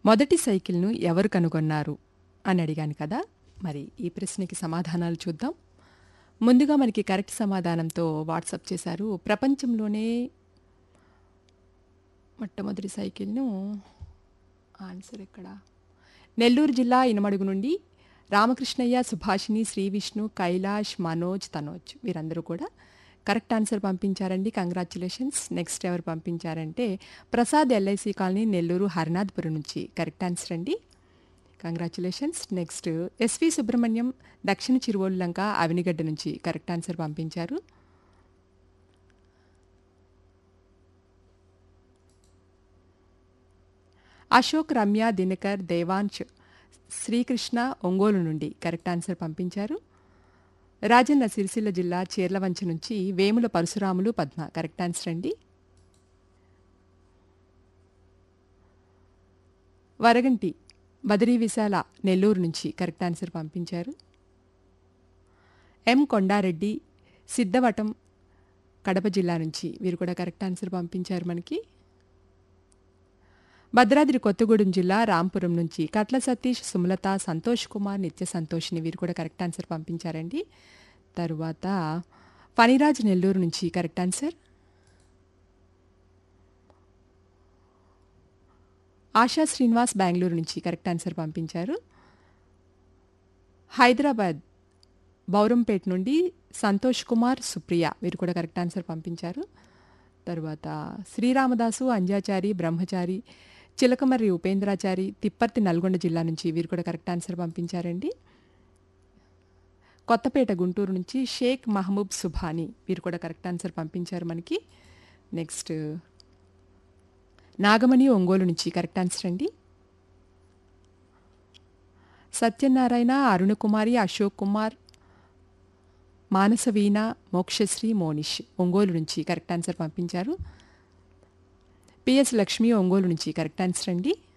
మొదటి సైకిల్ను ఎవరు కనుగొన్నారు అని అడిగాను కదా మరి ఈ ప్రశ్నకి సమాధానాలు చూద్దాం ముందుగా మనకి కరెక్ట్ సమాధానంతో వాట్సప్ చేశారు ప్రపంచంలోనే మొట్టమొదటి సైకిల్ను ఆన్సర్ ఎక్కడ నెల్లూరు జిల్లా ఇనమడుగు నుండి రామకృష్ణయ్య సుభాషిణి శ్రీ విష్ణు కైలాష్ మనోజ్ తనోజ్ వీరందరూ కూడా కరెక్ట్ ఆన్సర్ పంపించారండి కంగ్రాచులేషన్స్ నెక్స్ట్ ఎవరు పంపించారంటే ప్రసాద్ ఎల్ఐసి కాలనీ నెల్లూరు హరినాథ్పురం నుంచి కరెక్ట్ ఆన్సర్ అండి congratulations next SV Subrahmanyam Dakshina Chiruvolu లంక అవినిగడ్డ నుంచి కరెక్ట్ ఆన్సర్ పంపించారు అశోక్ రమ్య దినకర్ దేవాంశ్ శ్రీకృష్ణ ఒంగోలు నుండి కరెక్ట్ ఆన్సర్ పంపించారు రాజన్న సిరిసిల్ల జిల్లా చీర్లవంచ నుంచి వేముల పరశురాములు పద్మ కరెక్ట్ ఆన్సర్ అండి వరగంటి బదిరీ విశాల నెల్లూరు నుంచి కరెక్ట్ ఆన్సర్ పంపించారు ఎం కొండారెడ్డి సిద్ధవటం కడప జిల్లా నుంచి వీరు కూడా కరెక్ట్ ఆన్సర్ పంపించారు మనకి భద్రాద్రి కొత్తగూడెం జిల్లా రాంపురం నుంచి కట్ల సతీష్ సుమలత సంతోష్ కుమార్ నిత్య సంతోష్ని వీరు కూడా కరెక్ట్ ఆన్సర్ పంపించారండి తరువాత ఫణిరాజ్ నెల్లూరు నుంచి కరెక్ట్ ఆన్సర్ ఆశా శ్రీనివాస్ బెంగళూరు నుంచి కరెక్ట్ ఆన్సర్ పంపించారు హైదరాబాద్ బౌరంపేట్ నుండి సంతోష్ కుమార్ సుప్రియ వీరు కూడా కరెక్ట్ ఆన్సర్ పంపించారు తర్వాత శ్రీరామదాసు అంజాచారి బ్రహ్మచారి చిలకమర్రి ఉపేంద్రాచారి తిప్పర్తి నల్గొండ జిల్లా నుంచి వీరు కూడా కరెక్ట్ ఆన్సర్ పంపించారండి కొత్తపేట గుంటూరు నుంచి షేక్ మహబూబ్ సుభాని వీరు కూడా కరెక్ట్ ఆన్సర్ పంపించారు మనకి నెక్స్ట్ నాగమణి ఒంగోలు నుంచి కరెక్ట్ ఆన్సర్ అండి సత్యనారాయణ అరుణకుమారి అశోక్ కుమార్ మానసవీణ మోక్షశ్రీ మోనిష్ ఒంగోలు నుంచి కరెక్ట్ ఆన్సర్ పంపించారు పిఎస్ లక్ష్మి ఒంగోలు నుంచి కరెక్ట్ ఆన్సర్ అండి